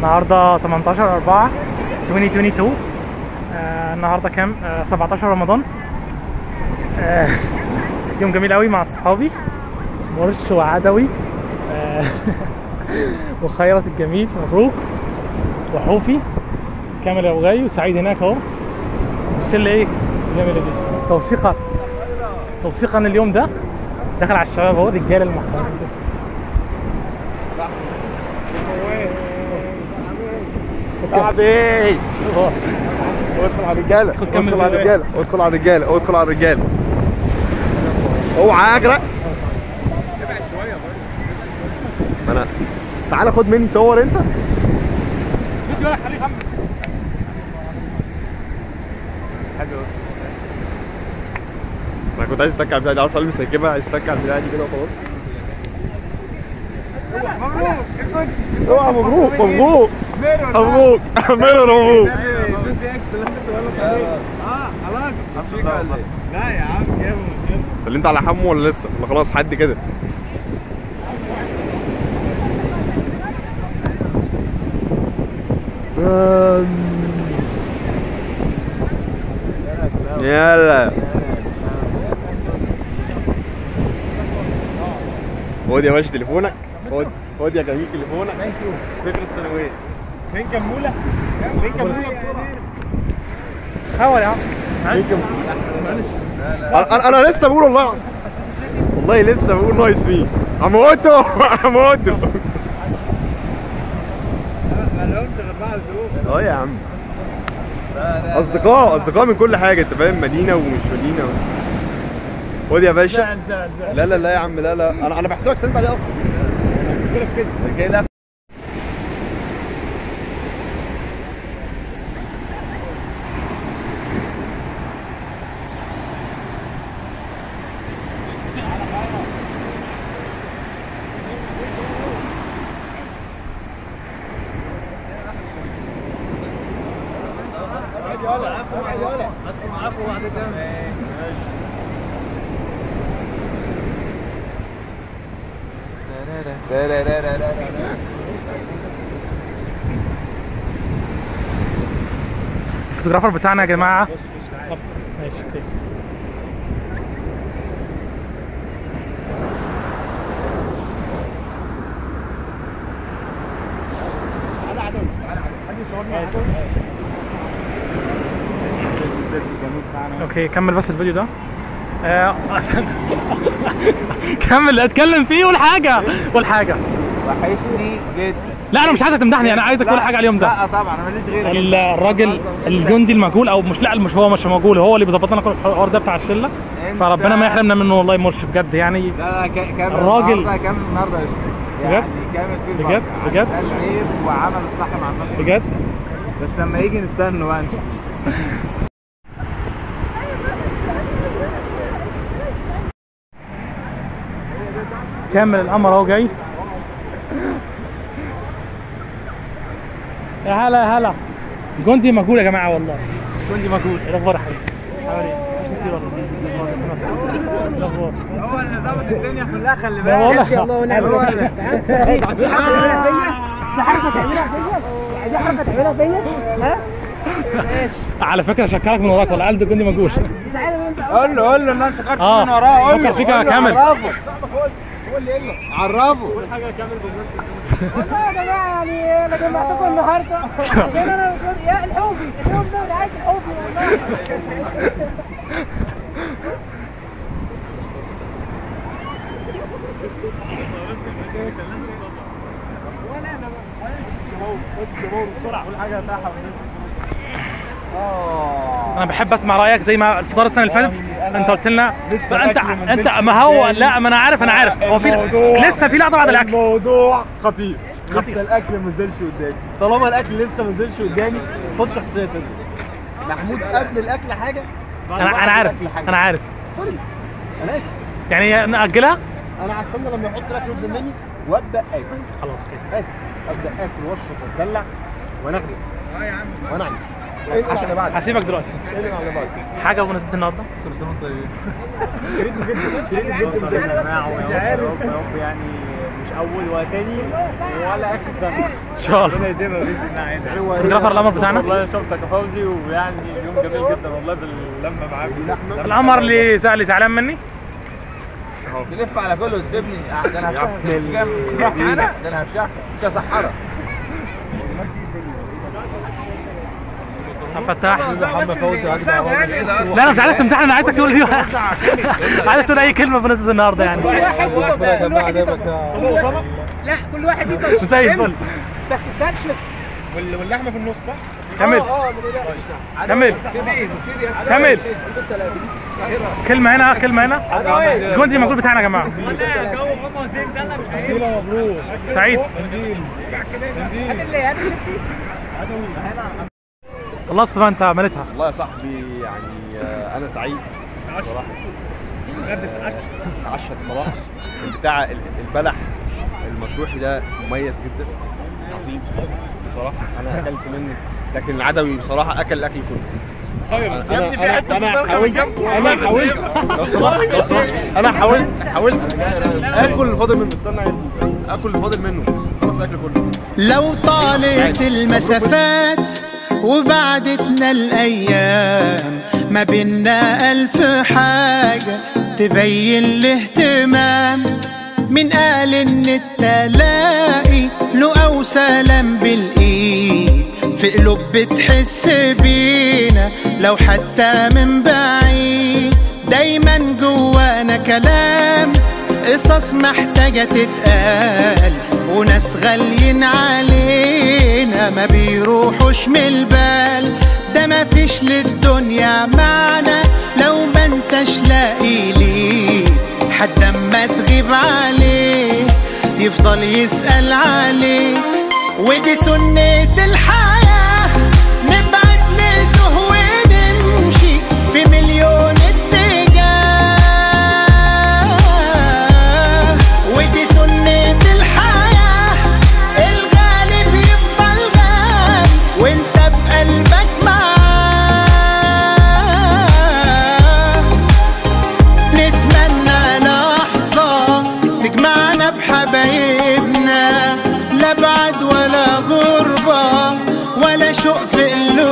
النهارده 18 4 2022 آه النهارده كام؟ آه 17 رمضان آه يوم جميل قوي مع صحابي مرش وعدوي آه وخيرت الجميل مبروك وحوفي كامل ابو غاي وسعيد هناك اهو الشله ايه جميله دي توثيقا توثيقا اليوم ده دخل على الشباب اهو الرجاله المحترمين دول. شعبي أهو. ادخل على الرجاله ادخل كمل ادخل على الرجاله بالرئيس. ادخل على الرجاله ادخل على الرجاله اوعى اغرق ما انا تعالى خد مني صور انت فيديو ولا خليه يكمل حاجه بس انا كنت عايز استكع على البتاع دي عارف المس هيجيبها عايز استكع على البتاع دي كده وخلاص اوعى مبروك مبروك مبروك ميرور مبروك سلمت على حمو ولا لسه ولا خلاص حد كده يلا خد يا باشا تليفونك خد خد يا جميل تليفونك ثانك يو صفر الثانويه فين كموله؟ فين كموله حاول يا عم فين كموله؟ انا انا لسه بقول والله العظيم. والله لسه بقول نايس مين هموته هموته اه يا عم اصدقاء اصدقاء من كل حاجه انت فاهم مدينه ومش مدينه خد يا باشا زعل زعل زعل لا لا لا يا عم لا لا انا انا بحسبك سلمت عليه اصلا المشكله في كده الفوتوغرافر بتاعنا يا جماعه طب ماشي اوكي اوكي كمل بس الفيديو ده آه، عشان كمل اتكلم فيه قول حاجه قول حاجه وحشني جدا لا انا مش عايزك تمدحني انا عايزك تقول حاجه على اليوم ده لا طبعا انا ماليش غيرك ال- الراجل الجندي المجهول او مش لا مش هو مش مجهول هو اللي بيظبط لنا كل الحوار ده بتاع الشله أنت- فربنا ما يحرمنا منه والله مرش بجد يعني لا لا ك- كامل الراجل- النهارده كامل النهارده قشطه يعني كامل في بجد؟ البركة. بجد؟ قال عيب وعمل الصح مع الناس بجد بس لما يجي نستنى بقى نشوف كامل القمر اهو جاي يا هلا يا هلا جندي مجهول يا جماعه والله جندي مجهول ايه الاخبار يا حبيبي عامل ايه؟ مش كتير والله إيه الاخبار هو اللي ظبط الدنيا كلها خلي لا والله الله ونعم حلو. الوكيل. دي حركه تعملها فيا دي حركه تعملها فيا ها ماشي على فكره شكرك من وراك والله قال ده جندي مجهول مش عارف انت قول له قول له ان انا شكرت آه. من وراه قول له فكر فيك يا قول له، كامل. عرفه عرفه والله يا جماعه يعني انا جمعتكم النهارده عشان انا مش راضي- يا الحوفي اليوم ده رعايه الحوفي والله انا بحب اسمع رايك زي ما الفطار السنه اللي فاتت أنا- انت قلت لنا لسه انت الأكل ما انت نزلش ما هو قدامي. لا ما انا عارف انا عارف هو في الموضوع- لسه في لقطه بعد الاكل الموضوع خطير خطير. لسه الاكل ما نزلش قدامي طالما الاكل لسه ما نزلش قدامي خد شخصيه تانية محمود قبل الاكل حاجه بعد انا بعد انا عارف الأكل حاجة. انا عارف سوري انا اسف يعني ناجلها انا هستنى لما يحط الاكل قدام مني وابدا اكل خلاص كده اسف ابدا اكل واشرب واتدلع ونغرق اه يا عم وانا عندي انقل على بعض هسيبك دلوقتي انقل على بعض حاجه بمناسبه النهارده كل سنه وانتم طيبين كريتيف جدا كريتيف جدا يا جماعه ويا رب يا رب يعني مش اول ولا تاني ولا اخر سنه ان شاء الله ربنا يديمها باذن الله عادي فوتوغرافر القمر بتاعنا والله شفتك يا فوزي ويعني اليوم جميل جدا والله باللمه معاك القمر اللي سأل زعلان مني تلف على كله وتسيبني ده انا هفشخك مش جنب انا ده انا هفشخك مش هسحرك عبد الفتاح محمد فوزي اجدع لا انا مش عايزك تمتحن انا عايزك تقول لي عايزك تقول اي كلمه بمناسبه النهارده يعني واحد يطلب كل واحد يطلب لا كل واحد يطلب زي الفل بس الدرس واللحمه في النص صح؟ كمل كمل كمل كلمه هنا كلمه هنا الجون دي المجهول بتاعنا يا جماعه سعيد هات اللي هات الشيبسي خلصت بقى انت عملتها والله يا صاحبي يعني آه، انا سعيد بصراحه اتعشى بصراحه بتاع ال- البلح المشروحي ده مميز جدا عظيم بصراحه انا اكلت منه لكن العدوي بصراحه اكل الاكل كله خير يا ابني في حته انا حاولت انا حاولت لو سمحت لو سمحت انا حاولت حاولت اكل الفاضل منه استنى عيب. اكل الفاضل منه خلاص اكل كله لو طالت المسافات وبعدتنا الأيام ما بينا ألف حاجة تبين الاهتمام من قال إن التلاقي له أو سلام بالإيد في قلوب بتحس بينا لو حتى من بعيد دايما جوانا كلام قصص محتاجة تتقال وناس غاليين علينا ما بيروحوش من البال ده ما فيش للدنيا معنى لو ما انتش لاقي ليه حد اما تغيب عليه يفضل يسأل عليك ودي سنة الحياة نبعد نتوه ونمشي في مليون اتجاه ودي سنة الحياة الغالب يفضل غالي وانت بقلبك معاه نتمنى لحظة تجمعنا بحبايبنا لا بعد ولا غربة ولا شوق في قلوبنا